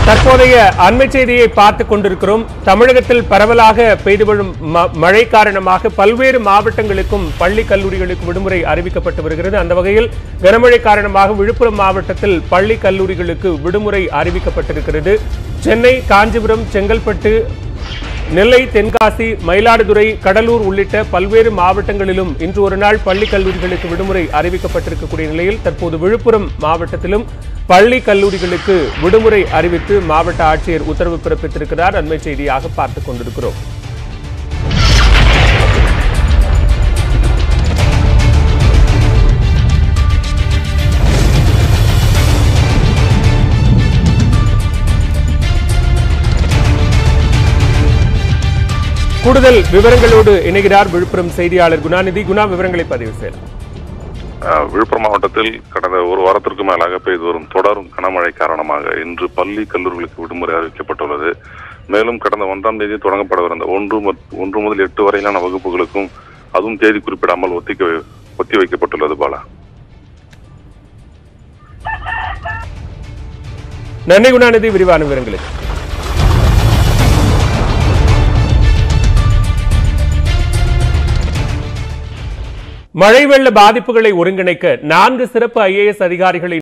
தற்போதைய அண்மை செய்தியை பார்த்துக் கொண்டிருக்கிறோம் தமிழகத்தில் பரவலாக பெய்து வரும் ம- மழை காரணமாக பல்வேறு மாவட்டங்களுக்கும் பள்ளி கல்லூரிகளுக்கு விடுமுறை அறிவிக்கப்பட்டு வருகிறது அந்த வகையில் கனமழை காரணமாக விழுப்புரம் மாவட்டத்தில் பள்ளி கல்லூரிகளுக்கு விடுமுறை அறிவிக்கப்பட்டிருக்கிறது சென்னை காஞ்சிபுரம் செங்கல்பட்டு நெல்லை தென்காசி மயிலாடுதுறை கடலூர் உள்ளிட்ட பல்வேறு மாவட்டங்களிலும் இன்று ஒரு நாள் பள்ளி கல்லூரிகளுக்கு விடுமுறை அறிவிக்கப்பட்டிருக்கக்கூடிய நிலையில் தற்போது விழுப்புரம் மாவட்டத்திலும் பள்ளி கல்லூரிகளுக்கு விடுமுறை அறிவித்து மாவட்ட ஆட்சியர் உத்தரவு பிறப்பித்திருக்கிறார் அண்மை செய்தியாக பார்த்துக் கொண்டிருக்கிறோம் கூடுதல் விவரங்களோடு இணைகிறார் விழுப்புரம் செய்தியாளர் குணாநிதி குணா விவரங்களை பதிவு செய்யலாம் அஹ், விழுப்புரம் மாவட்டத்தில் கடந்த ஒரு வாரத்திற்கு மேலாக பெய்து வரும் தொடரும் கனமழை காரணமாக இன்று பள்ளி கல்லூரிகளுக்கு விடுமுறை அறிவிக்கப்பட்டுள்ளது மேலும் கடந்த ஒன்றாம் தேதி தொடங்கப்படவிருந்த ஒன்று மத்- ஒன்று முதல் எட்டு வரையிலான வகுப்புகளுக்கும் அதுவும் தேதி குறிப்பிடாமல் ஒத்திக்க ஒத்தி வைக்கப்பட்டுள்ளது பாலா நன்றி குணாநிதி விரிவான விவரங்களுக்கு மழை வெள்ள பாதிப்புகளை ஒருங்கிணைக்க நான்கு சிறப்பு ஐஏஎஸ் அதிகாரிகளை